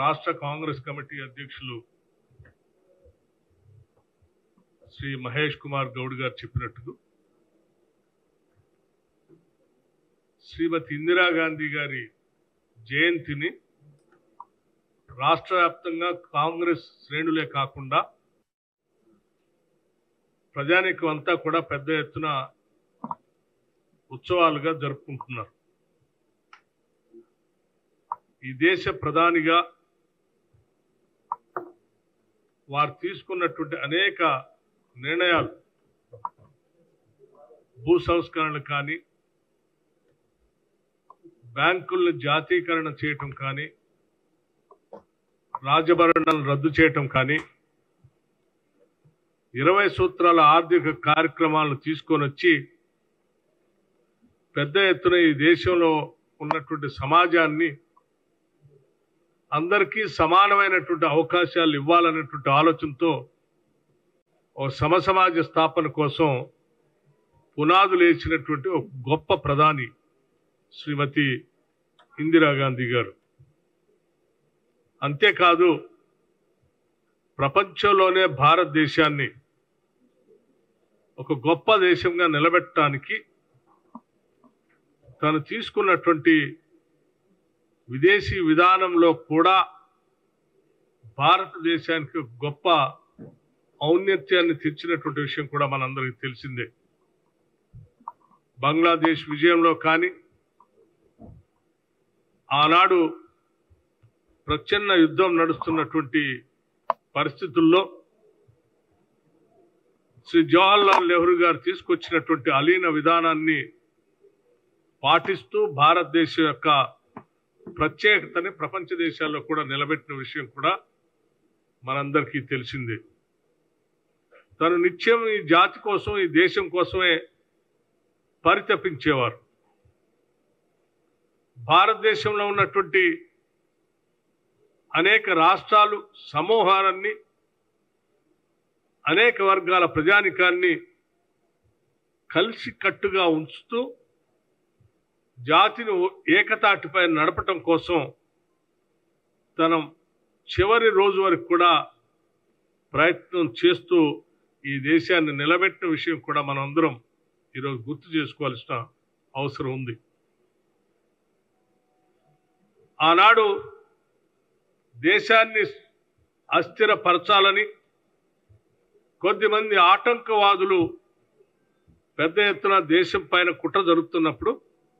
రాష్ట్ర కాంగ్రెస్ కమిటీ అధ్యక్షులు శ్రీ మహేష్ కుమార్ గౌడ్ గారు చెప్పినట్టు శ్రీమతి ఇందిరాగాంధీ గారి జయంతిని రాష్ట్ర వ్యాప్తంగా కాంగ్రెస్ శ్రేణులే కాకుండా ప్రజానికం అంతా కూడా పెద్ద ఎత్తున ఉత్సవాలుగా జరుపుకుంటున్నారు ఈ దేశ ప్రధానిగా వారు తీసుకున్నటువంటి అనేక నిర్ణయాలు భూ సంస్కరణలు కానీ బ్యాంకులను జాతీకరణ చేయటం కానీ రాజభరణాలను రద్దు చేయటం కానీ ఇరవై సూత్రాల ఆర్థిక కార్యక్రమాలను తీసుకొని వచ్చి పెద్ద ఎత్తున ఈ దేశంలో ఉన్నటువంటి సమాజాన్ని అందరికీ సమానమైనటువంటి అవకాశాలు ఇవ్వాలనేటువంటి ఆలోచనతో ఓ సమసమాజ స్థాపన కోసం పునాదులు వేసినటువంటి ఒక గొప్ప ప్రధాని శ్రీమతి ఇందిరాగాంధీ గారు అంతేకాదు ప్రపంచంలోనే భారతదేశాన్ని ఒక గొప్ప దేశంగా నిలబెట్టడానికి తను తీసుకున్నటువంటి విదేశీ విధానంలో కూడా భారతదేశానికి ఒక గొప్ప ఔన్నత్యాన్ని తెచ్చినటువంటి విషయం కూడా మనందరికీ తెలిసిందే బంగ్లాదేశ్ విజయంలో కానీ ఆనాడు ప్రచ్ఛన్న యుద్ధం నడుస్తున్నటువంటి పరిస్థితుల్లో శ్రీ జవహర్లాల్ నెహ్రూ గారు తీసుకొచ్చినటువంటి అలీన విధానాన్ని పాటిస్తూ భారతదేశం యొక్క ప్రత్యేకతని ప్రపంచ దేశాల్లో కూడా నిలబెట్టిన విషయం కూడా మనందరికీ తెలిసిందే తను నిత్యం ఈ జాతి కోసం ఈ దేశం కోసమే పరితపించేవారు భారతదేశంలో ఉన్నటువంటి అనేక రాష్ట్రాలు సమూహాలన్నీ అనేక వర్గాల ప్రజానికాన్ని కలిసి కట్టుగా ఉంచుతూ జాతిని ఏకతాటిపై నడపటం కోసం తన చివరి రోజు వరకు కూడా ప్రయత్నం చేస్తూ ఈ దేశాన్ని నిలబెట్టిన విషయం కూడా మనం అందరం ఈరోజు గుర్తు చేసుకోవాల్సిన అవసరం ఉంది ఆనాడు దేశాన్ని అస్థిరపరచాలని కొద్దిమంది ఆటంకవాదులు పెద్ద ఎత్తున దేశం పైన కుట్ర జరుపుతున్నప్పుడు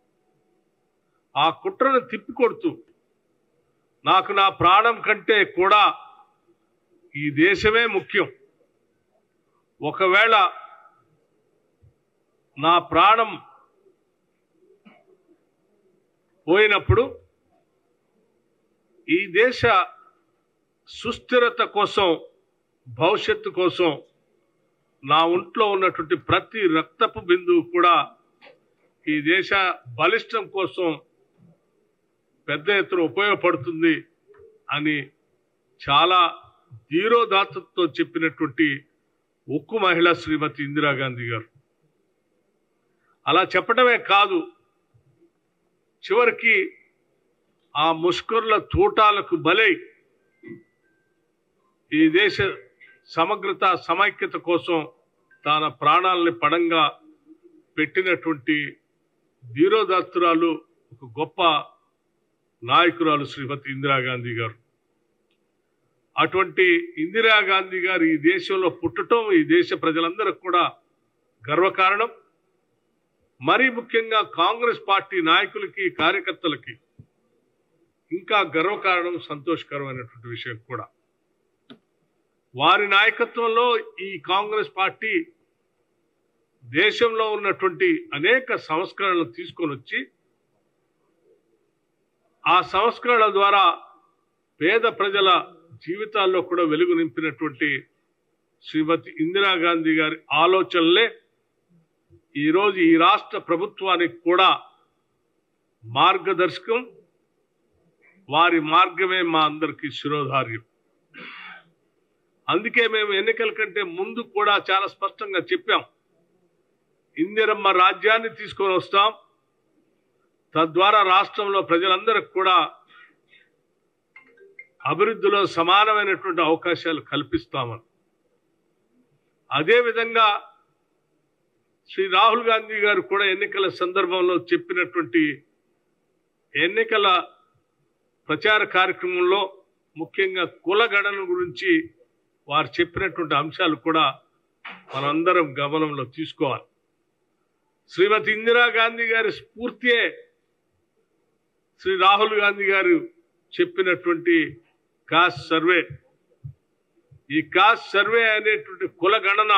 ఆ కుట్రను తిప్పికొడుతూ నాకు నా ప్రాణం కంటే కూడా ఈ దేశమే ముఖ్యం ఒకవేళ నా ప్రాణం పోయినప్పుడు ఈ దేశ సుస్థిరత కోసం భవిష్యత్తు కోసం నా ఒంట్లో ఉన్నటువంటి ప్రతి రక్తపు బిందువు కూడా ఈ దేశ బలిష్టం కోసం పెద్ద ఎత్తున ఉపయోగపడుతుంది అని చాలా ధీరోదాత్తతో చెప్పినటువంటి ఉక్కు మహిళ శ్రీమతి ఇందిరాగాంధీ గారు అలా చెప్పడమే కాదు చివరికి ఆ ముష్కరుల తూటాలకు బలై ఈ దేశ సమగ్రత సమైక్యత కోసం తన ప్రాణాలని పడంగా పెట్టినటువంటి ధీరోదత్తురాలు ఒక గొప్ప నాయకురాలు శ్రీమతి ఇందిరాగాంధీ గారు అటువంటి ఇందిరాగాంధీ గారు ఈ దేశంలో పుట్టడం ఈ దేశ ప్రజలందరికి కూడా గర్వకారణం మరీ ముఖ్యంగా కాంగ్రెస్ పార్టీ నాయకులకి కార్యకర్తలకి ఇంకా గర్వకారణం సంతోషకరమైనటువంటి విషయం కూడా వారి నాయకత్వంలో ఈ కాంగ్రెస్ పార్టీ దేశంలో ఉన్నటువంటి అనేక సంస్కరణలు తీసుకొని వచ్చి ఆ సంస్కరణల ద్వారా పేద ప్రజల జీవితాల్లో కూడా వెలుగు నింపినటువంటి శ్రీమతి ఇందిరాగాంధీ గారి ఆలోచనలే ఈరోజు ఈ రాష్ట్ర ప్రభుత్వానికి కూడా మార్గదర్శకం వారి మార్గమే మా అందరికీ శిరోధార్యం అందుకే మేము ఎన్నికల కంటే ముందు కూడా చాలా స్పష్టంగా చెప్పాం ఇందిరమ్మ రాజ్యాన్ని తీసుకొని వస్తాం తద్వారా రాష్ట్రంలో ప్రజలందరికి కూడా అభివృద్ధిలో సమానమైనటువంటి అవకాశాలు కల్పిస్తామని అదేవిధంగా శ్రీ రాహుల్ గాంధీ గారు కూడా ఎన్నికల సందర్భంలో చెప్పినటువంటి ఎన్నికల ప్రచార కార్యక్రమంలో ముఖ్యంగా కులగణన గురించి వారు చెప్పినటువంటి అంశాలు కూడా మనందరం గమనంలో తీసుకోవాలి శ్రీమతి ఇందిరాగాంధీ గారి స్ఫూర్తియే శ్రీ రాహుల్ గాంధీ గారు చెప్పినటువంటి కాస్ట్ సర్వే ఈ కాస్ట్ సర్వే అనేటువంటి కుల గణన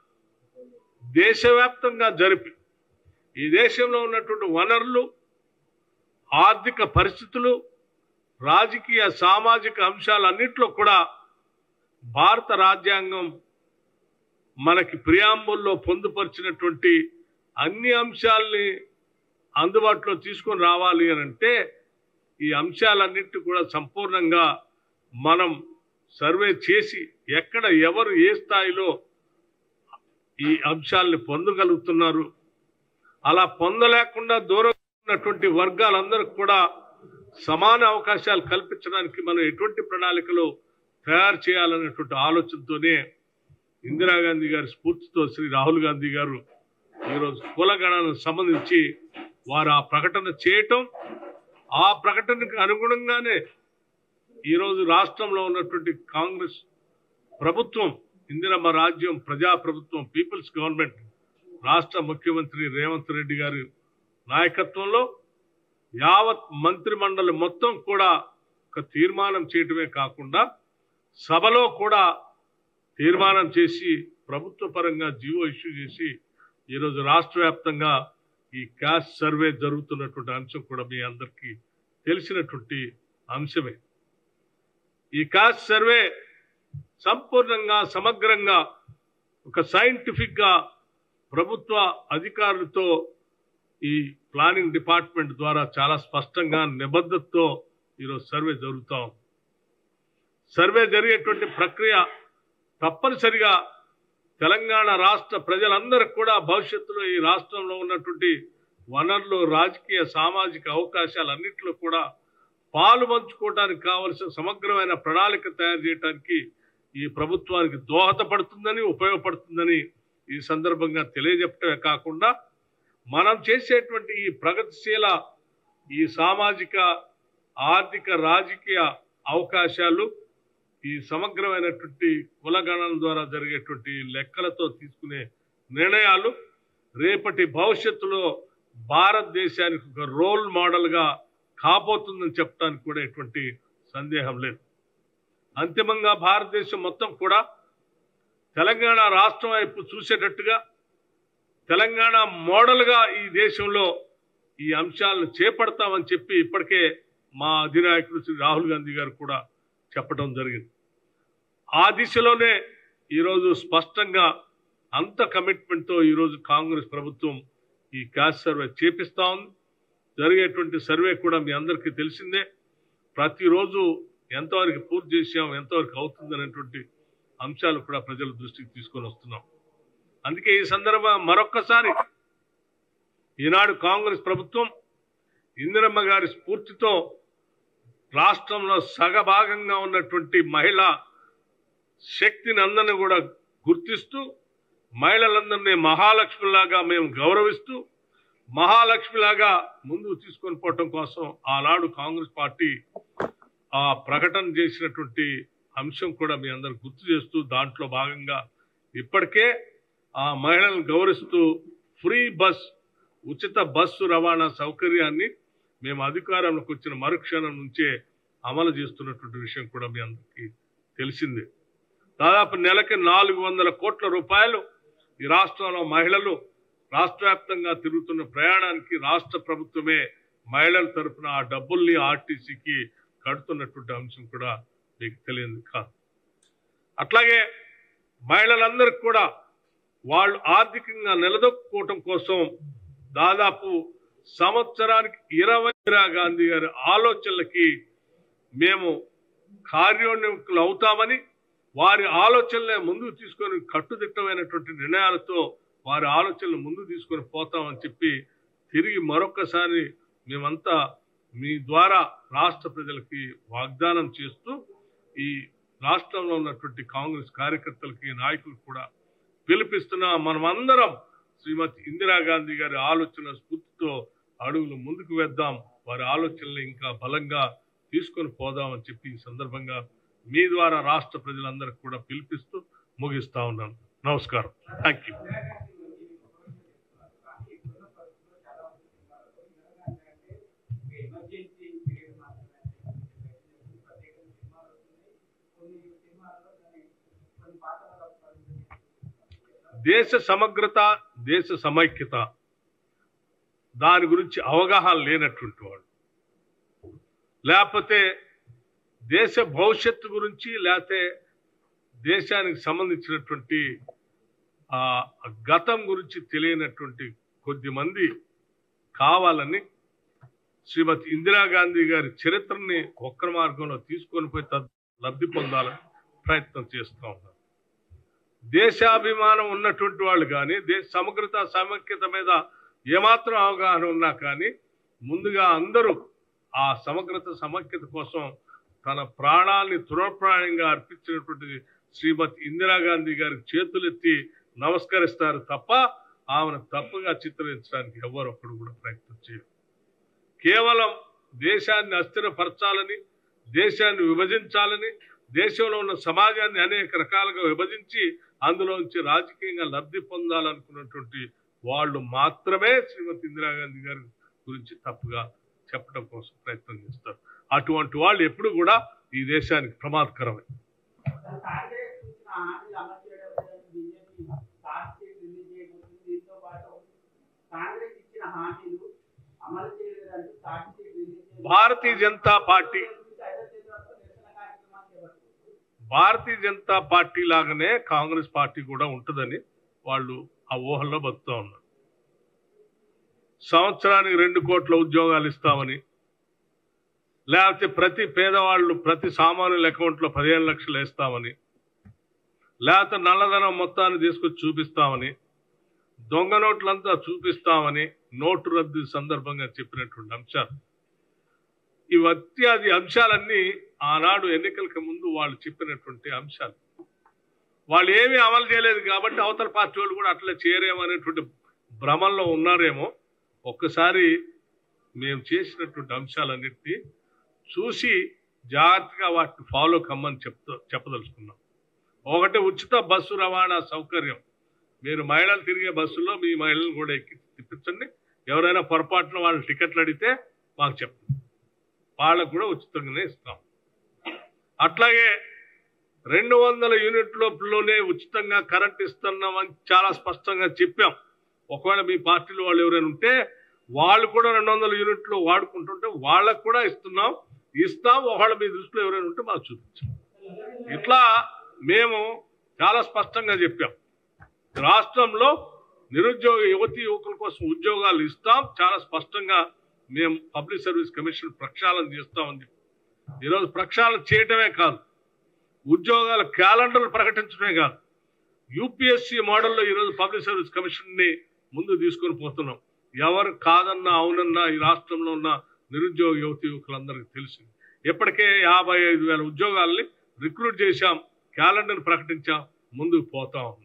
దేశవ్యాప్తంగా జరిపి ఈ దేశంలో ఉన్నటువంటి వనరులు ఆర్థిక పరిస్థితులు రాజకీయ సామాజిక అంశాలన్నింటిలో కూడా భారత రాజ్యాంగం మనకి ప్రియాంబుల్లో పొందుపరిచినటువంటి అన్ని అంశాలని అందుబాటులో తీసుకొని రావాలి అని అంటే ఈ అంశాలన్నింటి కూడా సంపూర్ణంగా మనం సర్వే చేసి ఎక్కడ ఎవరు ఏ స్థాయిలో ఈ అంశాలని పొందగలుగుతున్నారు అలా పొందలేకుండా దూరం ఉన్నటువంటి వర్గాలందరికీ కూడా సమాన అవకాశాలు కల్పించడానికి మనం ఎటువంటి ప్రణాళికలు తయారు చేయాలనేటువంటి ఆలోచనతోనే ఇందిరాగాంధీ గారి స్ఫూర్తితో శ్రీ రాహుల్ గాంధీ గారు ఈరోజు కులగణనకు సంబంధించి వారు ఆ ప్రకటన చేయటం ఆ ప్రకటనకు అనుగుణంగానే ఈరోజు రాష్ట్రంలో ఉన్నటువంటి కాంగ్రెస్ ప్రభుత్వం ఇందిరమ్మ రాజ్యం ప్రజా ప్రభుత్వం పీపుల్స్ గవర్నమెంట్ రాష్ట్ర ముఖ్యమంత్రి రేవంత్ రెడ్డి గారి నాయకత్వంలో యావత్ మంత్రి మండలి మొత్తం కూడా ఒక తీర్మానం చేయటమే కాకుండా సభలో కూడా తీర్మానం చేసి ప్రభుత్వ పరంగా జీవో ఇష్యూ చేసి ఈరోజు రాష్ట్ర వ్యాప్తంగా ఈ క్యాస్ట్ సర్వే జరుగుతున్నటువంటి అంశం కూడా మీ అందరికీ తెలిసినటువంటి అంశమే ఈ కాస్ట్ సర్వే సంపూర్ణంగా సమగ్రంగా ఒక సైంటిఫిక్ గా ప్రభుత్వ అధికారులతో ఈ ప్లానింగ్ డిపార్ట్మెంట్ ద్వారా చాలా స్పష్టంగా నిబద్ధతతో ఈరోజు సర్వే జరుగుతాం సర్వే జరిగేటువంటి ప్రక్రియ తప్పనిసరిగా తెలంగాణ రాష్ట్ర ప్రజలందరికీ కూడా భవిష్యత్తులో ఈ రాష్ట్రంలో ఉన్నటువంటి వనరులు రాజకీయ సామాజిక అవకాశాలన్నింటిలో కూడా పాలు పంచుకోవడానికి కావలసిన సమగ్రమైన ప్రణాళిక తయారు చేయడానికి ఈ ప్రభుత్వానికి దోహదపడుతుందని ఉపయోగపడుతుందని ఈ సందర్భంగా తెలియజెప్పటమే కాకుండా మనం చేసేటువంటి ఈ ప్రగతిశీల ఈ సామాజిక ఆర్థిక రాజకీయ అవకాశాలు ఈ సమగ్రమైనటువంటి కులగణన ద్వారా జరిగేటువంటి లెక్కలతో తీసుకునే నిర్ణయాలు రేపటి భవిష్యత్తులో భారతదేశానికి ఒక రోల్ మోడల్గా కాబోతుందని చెప్పడానికి కూడా ఎటువంటి సందేహం లేదు అంతిమంగా భారతదేశం మొత్తం కూడా తెలంగాణ రాష్ట్రం వైపు చూసేటట్టుగా తెలంగాణ మోడల్గా ఈ దేశంలో ఈ అంశాలను చేపడతామని చెప్పి ఇప్పటికే మా అధినాయకుడు శ్రీ రాహుల్ గాంధీ గారు కూడా చెప్పడం జరిగింది ఆ దిశలోనే ఈరోజు స్పష్టంగా అంత కమిట్మెంట్తో ఈరోజు కాంగ్రెస్ ప్రభుత్వం ఈ క్యాస్ట్ సర్వే చేపిస్తా ఉంది జరిగేటువంటి సర్వే కూడా మీ అందరికీ తెలిసిందే ప్రతిరోజు ఎంతవరకు పూర్తి చేసాం ఎంతవరకు అవుతుంది అనేటువంటి అంశాలు కూడా ప్రజల దృష్టికి తీసుకొని వస్తున్నాం అందుకే ఈ సందర్భం మరొక్కసారి ఈనాడు కాంగ్రెస్ ప్రభుత్వం ఇందిరమ్మ గారి స్ఫూర్తితో రాష్ట్రంలో సగభాగంగా ఉన్నటువంటి మహిళా శక్తిని అందరినీ కూడా గుర్తిస్తూ మహిళలందరినీ మహాలక్ష్మిలాగా మేము గౌరవిస్తూ మహాలక్ష్మిలాగా ముందుకు తీసుకొని పోవటం కోసం ఆనాడు కాంగ్రెస్ పార్టీ ఆ ప్రకటన చేసినటువంటి అంశం కూడా మీ అందరు గుర్తు చేస్తూ దాంట్లో భాగంగా ఇప్పటికే ఆ మహిళలను గౌరవిస్తూ ఫ్రీ బస్ ఉచిత బస్సు రవాణా సౌకర్యాన్ని మేము అధికారంలోకి వచ్చిన మరుక్షణం నుంచే అమలు చేస్తున్నటువంటి విషయం కూడా మీ అందరికీ తెలిసిందే దాదాపు నెలకి నాలుగు వందల కోట్ల రూపాయలు ఈ రాష్ట్రంలో మహిళలు రాష్ట్ర వ్యాప్తంగా తిరుగుతున్న ప్రయాణానికి రాష్ట్ర ప్రభుత్వమే మహిళల తరఫున ఆ డబ్బుల్ని ఆర్టీసీకి కడుతున్నటువంటి అంశం కూడా మీకు తెలియదు కాదు అట్లాగే మహిళలందరికీ కూడా వాళ్ళు ఆర్థికంగా నిలదొక్కుకోవటం కోసం దాదాపు సంవత్సరానికి ఇరవై ఇందిరా గాంధీ గారి ఆలోచనలకి మేము కార్యోన్ముఖులు అవుతామని వారి ఆలోచనలే ముందుకు తీసుకొని కట్టుదిట్టమైనటువంటి నిర్ణయాలతో వారి ఆలోచనలు ముందుకు తీసుకొని పోతామని చెప్పి తిరిగి మరొక్కసారి మేమంతా మీ ద్వారా రాష్ట్ర ప్రజలకి వాగ్దానం చేస్తూ ఈ రాష్ట్రంలో ఉన్నటువంటి కాంగ్రెస్ కార్యకర్తలకి నాయకులకు కూడా పిలిపిస్తున్నా మనమందరం శ్రీమతి ఇందిరాగాంధీ గారి ఆలోచన స్ఫూర్తితో అడుగులు ముందుకు వేద్దాం వారి ఆలోచనలు ఇంకా బలంగా తీసుకొని పోదామని చెప్పి ఈ సందర్భంగా మీ ద్వారా రాష్ట్ర ప్రజలందరికీ కూడా పిలిపిస్తూ ముగిస్తా ఉన్నాను నమస్కారం థ్యాంక్ యూ దేశ సమగ్రత దేశ సమైక్యత దాని గురించి అవగాహన లేనటువంటి వాడు లేకపోతే దేశ భవిష్యత్తు గురించి లేకపోతే దేశానికి సంబంధించినటువంటి ఆ గతం గురించి తెలియనటువంటి కొద్ది మంది కావాలని శ్రీమతి ఇందిరాగాంధీ గారి చరిత్రని ఒక్కరి మార్గంలో తీసుకొని పోయి తద్- లబ్ధి పొందాలని ప్రయత్నం చేస్తూ ఉన్నారు దేశాభిమానం ఉన్నటువంటి వాళ్ళు కానీ దేశ సమగ్రత సమైక్యత మీద ఏమాత్రం అవగాహన ఉన్నా కానీ ముందుగా అందరూ ఆ సమగ్రత సమైక్యత కోసం తన ప్రాణాల్ని తృణప్రాయంగా అర్పించినటువంటి శ్రీమతి ఇందిరాగాంధీ గారికి చేతులెత్తి నమస్కరిస్తారు తప్ప ఆమెను తప్పుగా చిత్రించడానికి ఎవరు ఒక్కడు కూడా ప్రయత్నం చేయరు కేవలం దేశాన్ని అస్థిరపరచాలని దేశాన్ని విభజించాలని దేశంలో ఉన్న సమాజాన్ని అనేక రకాలుగా విభజించి అందులోంచి రాజకీయంగా లబ్ధి పొందాలనుకున్నటువంటి వాళ్ళు మాత్రమే శ్రీమతి ఇందిరాగాంధీ గారి గురించి తప్పుగా చెప్పడం కోసం ప్రయత్నం చేస్తారు అటువంటి వాళ్ళు ఎప్పుడు కూడా ఈ దేశానికి ప్రమాదకరమే కాంగ్రెస్ ఇచ్చిన హామీలు అమలు చేయడం లేదని బీజేపీ పార్టీ రిలీజ్ చేయబోతుంది దీంతో పాటు కాంగ్రెస్ ఇచ్చిన హామీలు అమలు చేయలేదంటూ పార్టీ రిలీజ్ చేయబోతుంది. భారతీయ జనతా పార్టీ ఐదో తేదీ వరకు నిరసన కార్యక్రమాలు చేపడుతుంది భారతీయ జనతా పార్టీ లాగానే కాంగ్రెస్ పార్టీ కూడా ఉంటుందని వాళ్ళు ఆ ఊహల్లో బతుకుతా ఉన్నారు సంవత్సరానికి రెండు కోట్ల ఉద్యోగాలు ఇస్తామని లేకపోతే ప్రతి పేదవాళ్ళు ప్రతి సామాన్యుల అకౌంట్లో పదిహేను లక్షలు వేస్తామని లేకపోతే నల్లధనం మొత్తాన్ని తీసుకొచ్చి చూపిస్తామని దొంగ నోట్లంతా చూపిస్తామని నోటు రద్దు సందర్భంగా చెప్పినటువంటి అంశాలు ఈ ఇత్యాది అంశాలన్నీ ఆనాడు ఎన్నికలకు ముందు వాళ్ళు చెప్పినటువంటి అంశాలు వాళ్ళు ఏమీ అమలు చేయలేదు కాబట్టి అవతల పార్టీ వాళ్ళు కూడా అట్లా చేయరేమో అనేటువంటి భ్రమంలో ఉన్నారేమో ఒక్కసారి మేము చేసినటువంటి అంశాలన్నింటినీ చూసి జాగ్రత్తగా వాటిని ఫాలో కమ్మని చెప్తా చెప్పదలుచుకున్నాం ఒకటి ఉచిత బస్సు రవాణా సౌకర్యం మీరు మహిళలు తిరిగే బస్సులో మీ మహిళలను కూడా ఎక్కి తిప్పించండి ఎవరైనా పొరపాటున వాళ్ళు టికెట్లు అడిగితే మాకు చెప్పండి వాళ్ళకు కూడా ఉచితంగానే ఇస్తాం అట్లాగే రెండు వందల యూనిట్లలోనే ఉచితంగా కరెంట్ ఇస్తున్నామని చాలా స్పష్టంగా చెప్పాం ఒకవేళ మీ పార్టీలో వాళ్ళు ఎవరైనా ఉంటే వాళ్ళు కూడా రెండు వందల యూనిట్లు వాడుకుంటుంటే వాళ్ళకు కూడా ఇస్తున్నాం ఇస్తాం ఒకవేళ మీ దృష్టిలో ఎవరైనా ఉంటే మాకు చూపించాం ఇట్లా మేము చాలా స్పష్టంగా చెప్పాం రాష్ట్రంలో నిరుద్యోగ యువతి యువకుల కోసం ఉద్యోగాలు ఇస్తాం చాలా స్పష్టంగా మేము పబ్లిక్ సర్వీస్ కమిషన్ ప్రక్షాళన చేస్తామని చెప్పి ఈరోజు ప్రక్షాళన చేయటమే కాదు ఉద్యోగాల క్యాలెండర్లు ప్రకటించడమే కాదు యూపీఎస్సీ మోడల్లో ఈరోజు పబ్లిక్ సర్వీస్ కమిషన్ని ముందు తీసుకొని పోతున్నాం ఎవరు కాదన్నా అవునన్నా ఈ రాష్ట్రంలో ఉన్న నిరుద్యోగ యువతి యువకులందరికీ తెలిసింది ఇప్పటికే యాభై ఐదు వేల ఉద్యోగాల్ని రిక్రూట్ చేశాం క్యాలెండర్ ప్రకటించాం ముందుకు పోతా ఉన్నాం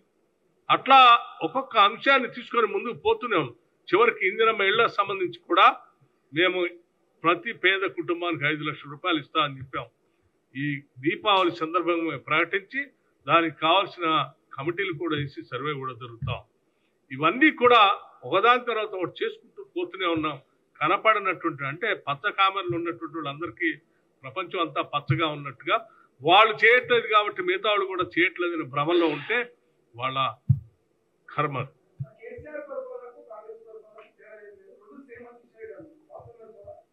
అట్లా ఒక్కొక్క అంశాన్ని తీసుకొని ముందుకు పోతూనే ఉన్నాం చివరికి ఇందిరమ్మ ఇళ్లకు సంబంధించి కూడా మేము ప్రతి పేద కుటుంబానికి ఐదు లక్షల రూపాయలు ఇస్తామని చెప్పాం ఈ దీపావళి సందర్భంగా మేము ప్రకటించి దానికి కావాల్సిన కమిటీలు కూడా వేసి సర్వే కూడా జరుగుతాం ఇవన్నీ కూడా ఒకదాని తర్వాత ఒకటి చేసుకుంటూ పోతూనే ఉన్నాం కనపడినటువంటి అంటే పచ్చ కామెరలు ఉన్నటువంటి వాళ్ళందరికీ ప్రపంచం అంతా పచ్చగా ఉన్నట్టుగా వాళ్ళు చేయట్లేదు కాబట్టి మిగతా వాళ్ళు కూడా చేయట్లేదని భ్రమంలో ఉంటే వాళ్ళ కర్మ కేసీఆర్ పరిపాలనకు కాంగ్రెస్ పరిపాలనకు తేడా ఏం లేదు. రెండు సేమ్ అని చేయడం. వాస్తవం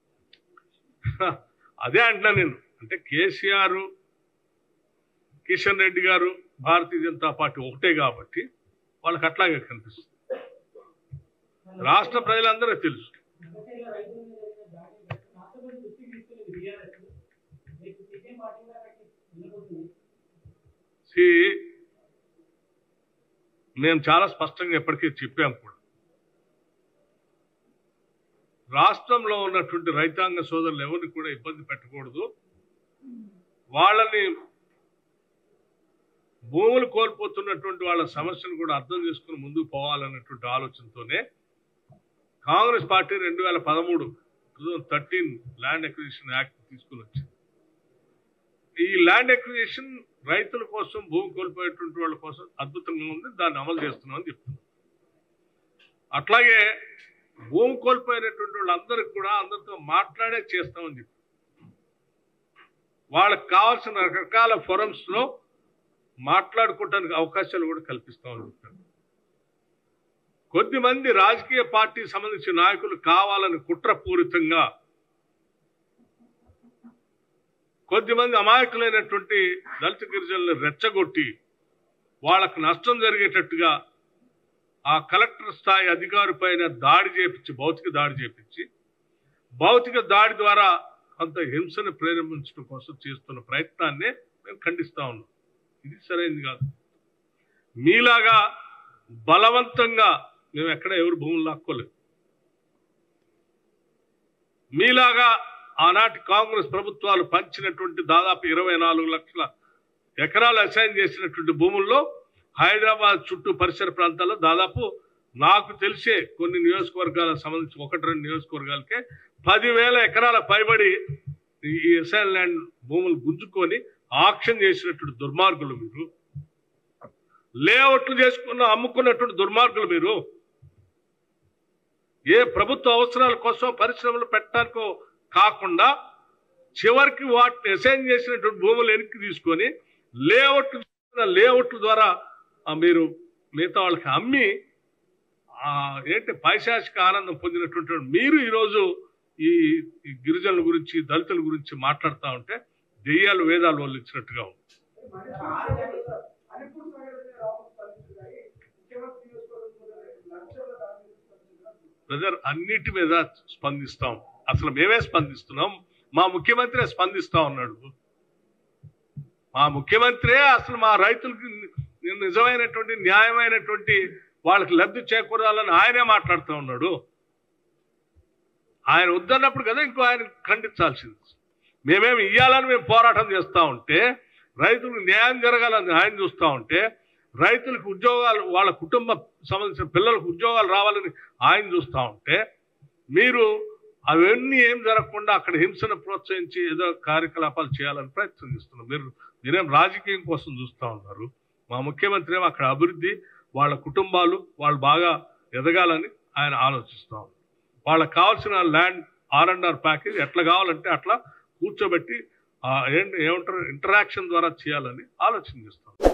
కదా? అదే అంటున్నా నేను అంటే కేసీఆర్ కిషన్ రెడ్డి గారు భారతీయ జనతా పార్టీ ఒకటే కాబట్టి వాళ్ళకి అట్లాగే కనిపిస్తుంది రాష్ట్ర ప్రజలందరూ తెలుసు రాజకీయ రైతుల మీద జరిగిన దాడి రాష్ట్రపతి దృష్టికి తీసుకెళ్లింది బీఆర్ఎస్ మీకు సిపిఎం పార్టీ కూడా అక్కడికి వెళ్ళబోతుంది See, మేము చాలా స్పష్టంగా ఎప్పటికీ చెప్పాం కూడా రాష్ట్రంలో ఉన్నటువంటి రైతాంగ సోదరులు ఎవరిని కూడా ఇబ్బంది పెట్టకూడదు వాళ్ళని భూములు కోల్పోతున్నటువంటి వాళ్ళ సమస్యను కూడా అర్థం చేసుకుని ముందుకు పోవాలన్నటువంటి ఆలోచనతోనే కాంగ్రెస్ పార్టీ రెండు వేల పదమూడు two thirteen land acquisition act తీసుకుని వచ్చింది ఈ ల్యాండ్ అక్విజిషన్ రైతుల కోసం భూమి కోల్పోయేటువంటి వాళ్ళ కోసం అద్భుతంగా ఉంది దాన్ని అమలు చేస్తున్నామని చెప్తున్నాం అట్లాగే భూమి కోల్పోయినటువంటి వాళ్ళందరికీ కూడా అందరితో మాట్లాడే చేస్తామని చెప్పి వాళ్ళకి కావాల్సిన రకరకాల ఫొరమ్స్ లో మాట్లాడుకోవడానికి అవకాశాలు కూడా కల్పిస్తామని చెప్పారు కొద్దిమంది రాజకీయ పార్టీకి సంబంధించిన నాయకులు కావాలని కుట్రపూరితంగా కొద్దిమంది అమాయకులైనటువంటి దళిత గిరిజనులను రెచ్చగొట్టి వాళ్ళకు నష్టం జరిగేటట్టుగా ఆ కలెక్టర్ స్థాయి అధికారి పైన దాడి చేపించి భౌతిక దాడి చేపించి భౌతిక దాడి ద్వారా కొంత హింసను ప్రేరేపించడం కోసం చేస్తున్న ప్రయత్నాన్ని మేము ఖండిస్తా ఉన్నాం ఇది సరైనది కాదు మీలాగా బలవంతంగా మేము ఎక్కడ ఎవరు భూములు లాక్కోలేదు మీలాగా ఆనాటి కాంగ్రెస్ ప్రభుత్వాలు పంచినటువంటి దాదాపు ఇరవై నాలుగు లక్షల ఎకరాలు అసైన్ చేసినటువంటి భూముల్లో హైదరాబాద్ చుట్టూ పరిసర ప్రాంతాల్లో దాదాపు నాకు తెలిసే కొన్ని నియోజకవర్గాలకు సంబంధించి ఒకటి రెండు నియోజకవర్గాలకే పదివేల ఎకరాల పైబడి ఈ ఎస్ఐన్ ల్యాండ్ భూములు గుంజుకొని ఆక్షన్ చేసినటువంటి దుర్మార్గులు మీరు లేఅవుట్లు చేసుకున్న అమ్ముకున్నటువంటి దుర్మార్గులు మీరు ఏ ప్రభుత్వ అవసరాల కోసం పరిశ్రమలు పెట్టడానికో కాకుండా చివరికి వాటిని అసైన్ చేసినటువంటి భూములు వెనక్కి తీసుకొని లేఅవుట్ లేఅవుట్ల ద్వారా ఆ, మీరు మిగతా వాళ్ళకి అమ్మి ఆ, ఏంటి పైశాచిక ఆనందం పొందినటువంటి వాడు మీరు ఈరోజు ఈ ఈ గిరిజనుల గురించి దళితుల గురించి మాట్లాడుతూ ఉంటే దెయ్యాలు వేదాలు వాళ్ళు ఇచ్చినట్టుగా ఉంది అలిపూర్ సంఘటన రావు స్పందించాయి ముఖ్యమంత్రి నియోజకవర్గం లక్షల దాని మీద స్పందించారు బ్రదర్ అన్నిటి మీద స్పందిస్తాం అసలు మేమే స్పందిస్తున్నాం మా ముఖ్యమంత్రి స్పందిస్తా ఉన్నాడు మా ముఖ్యమంత్రి అసలు మా రైతులకి ని- నిజమైనటువంటి న్యాయమైనటువంటి వాళ్ళకి లబ్ధి చేకూరాలని ఆయనే మాట్లాడుతూ ఉన్నాడు ఆయన వద్దన్నప్పుడు కదా ఇంకో ఆయన ఖండించాల్సింది మేమేమి ఇయ్యాలని మేము పోరాటం చేస్తూ ఉంటే రైతులకు న్యాయం జరగాలని ఆయన చూస్తూ ఉంటే రైతులకు ఉద్యోగాలు వాళ్ళ కుటుంబ సంబంధించిన పిల్లలకు ఉద్యోగాలు రావాలని ఆయన చూస్తూ ఉంటే మీరు అవన్నీ ఏం జరగకుండా అక్కడ హింసను ప్రోత్సహించి ఏదో కార్యకలాపాలు చేయాలని ప్రయత్నం చేస్తున్నారు మీరు మీరేం రాజకీయం కోసం చూస్తూ ఉన్నారు మా ముఖ్యమంత్రి ఏమో అక్కడ అభివృద్ధి వాళ్ళ కుటుంబాలు వాళ్ళు బాగా ఎదగాలని ఆయన ఆలోచిస్తూ ఉన్నారు వాళ్ళకి కావాల్సిన land R and R package ఎట్లా కావాలంటే అట్లా కూర్చోబెట్టి ఆ, ఏంటి ఏమంటారు ఇంటరాక్షన్ ద్వారా చేయాలని ఆలోచన చేస్తాం